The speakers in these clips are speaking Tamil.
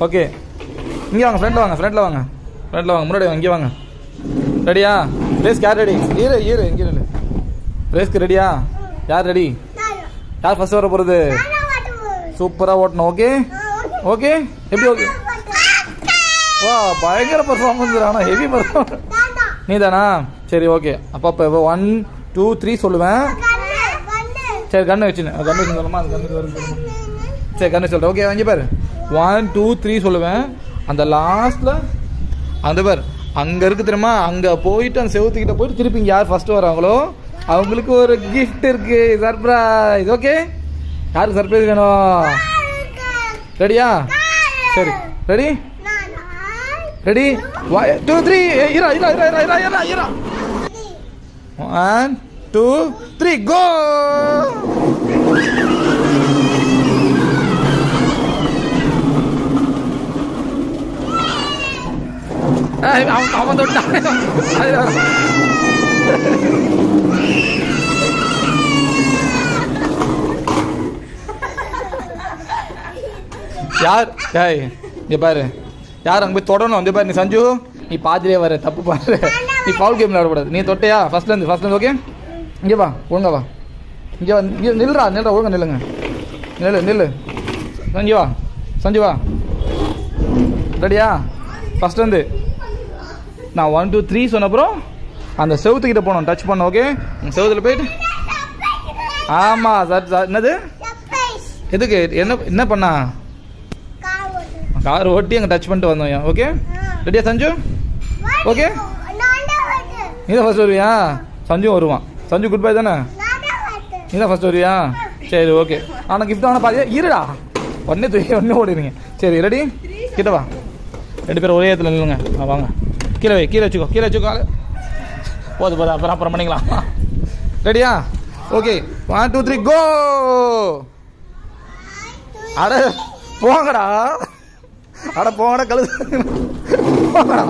ஓகே இங்கே வாங்க ஃப்ரெண்டில் வாங்க ஃப்ரெண்டில் வாங்க ஃப்ரெண்டில் வாங்க முன்னாடி வாங்க இங்கே வாங்க ரெடியா ரேஸ்க்கு யார் ரெடி ஈரு ஈரு இங்கே நில்லு ரேஸ்க்கு ரெடியா யார் ரெடி யார் ஃபர்ஸ்ட் வர போகிறது சூப்பராக ஓட்டணும் ஓகே ஓகே எப்படி ஓகே வா பயங்கர பர்ஃபார்மன்ஸ் ஆனால் ஹெவி பர்ஃபார்மன்ஸ் நீ தானா சரி ஓகே அப்போ அப்போ ஒன் டூ த்ரீ சொல்லுவேன் சரி கண்ணு வச்சுன்னு கண்ணு வச்சு சொல்லமா அந்த கண்ணு வருது சொல்லுமா. சரி கண்ணு சொல்கிறேன் ஓகே வாங்கி பாரு ஒன் டூ த்ரீ சொல்லுவேன் அந்த லாஸ்ட்டில் அந்த பேர் அங்கே இருக்கு தெரியுமா அங்கே போயிட்டு அந்த செவுத்துக்கிட்ட போயிட்டு திருப்பி இங்கே யார் ஃபர்ஸ்ட் வராங்களோ அவங்களுக்கு ஒரு gift இருக்கு சர்ப்ரைஸ் ஓகே யாருக்கு சர்ப்ரைஸ் வேணும் ரெடியா சரி ரெடி ரெடி டூ த்ரீ இரா இரா இரா இரா இரா இரா இரா ஒன் டூ த்ரீ கோ அவன் அவன் தொட்டான் அது வேற. யார் ஏய் இங்க பாரு யார் அங்க போய் தொடணும் வந்து பாரு நீ சஞ்சு நீ பாதிலே வர தப்பு பாரு நீ ஃபவுல் கேம் விளையாடக்கூடாது நீ தொட்டையா ஃபர்ஸ்ட்ல இருந்து ஃபர்ஸ்ட்ல இருந்து ஓகே இங்கே வா ஒழுங்கா வா இங்கே வா இங்கே நில்றா நில்றா ஒழுங்கா நில்லுங்க நில்லு நில்லு சஞ்சு வா சஞ்சு வா ரெடியா ஃபர்ஸ்ட் வந்து நான் ஒன் டூ த்ரீ சொன்ன அப்புறம் அந்த செவுத்துக்கிட்ட போகணும் டச் பண்ண ஓகே செவுத்துல போயிட்டு ஆமாம் சார் சார் என்னது எதுக்கு என்ன என்ன பண்ணா கார் ஓட்டி அங்கே டச் பண்ணிட்டு வந்தோம் ஓகே ரெடியா சஞ்சு ஓகே நீ தான் ஃபர்ஸ்ட் வருவியா சஞ்சு வருவான் சஞ்சு குட் பை தானே நீ தான் ஃபர்ஸ்ட் வருவியா சரி ஓகே ஆனால் கிஃப்ட் ஆனால் பாதியா இருடா உடனே தூக்கி உடனே ஓடிடுங்க சரி ரெடி கிட்ட வா ரெண்டு பேரும் ஒரே இடத்துல நில்லுங்க ஆ, வாங்க கீழே வை கீழே வச்சுக்கோ கீழே வச்சுக்கோ ஆளு. போதும் போதும் அப்புறம் அப்புறம் பண்ணிக்கலாம் ரெடியா okay one two three go அட போங்கடா அட போங்கடா கழுது போங்கடா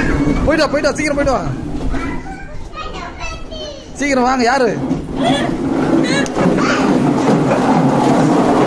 போயிட்டு வா போயிட்டு வா சீக்கிரம் போயிட்டு வா சீக்கிரம் வாங்க யாரு